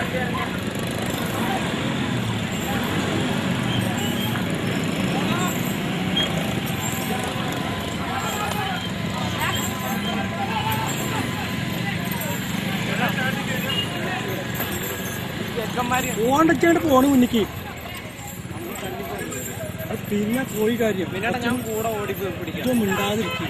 ഓണ്ടച്ചാണ്ട് പോണ് മുന്നിക്ക് അത് പിന്നെ പോയി കാര്യം പിന്നെ ഞാൻ കൂടെ ഓടി പിടിക്കാം ഏറ്റവും മിണ്ടാതിരിക്കും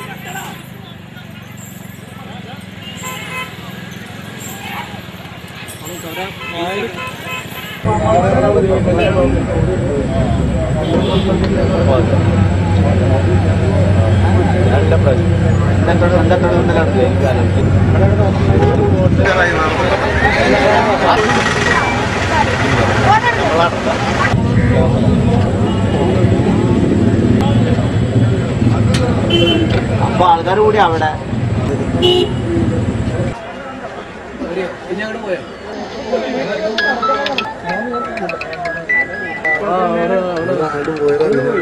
അപ്പൊ ആൾക്കാർ കൂടി അവിടെ പിന്നെ അങ്ങോട്ട് പോയോ പോയത്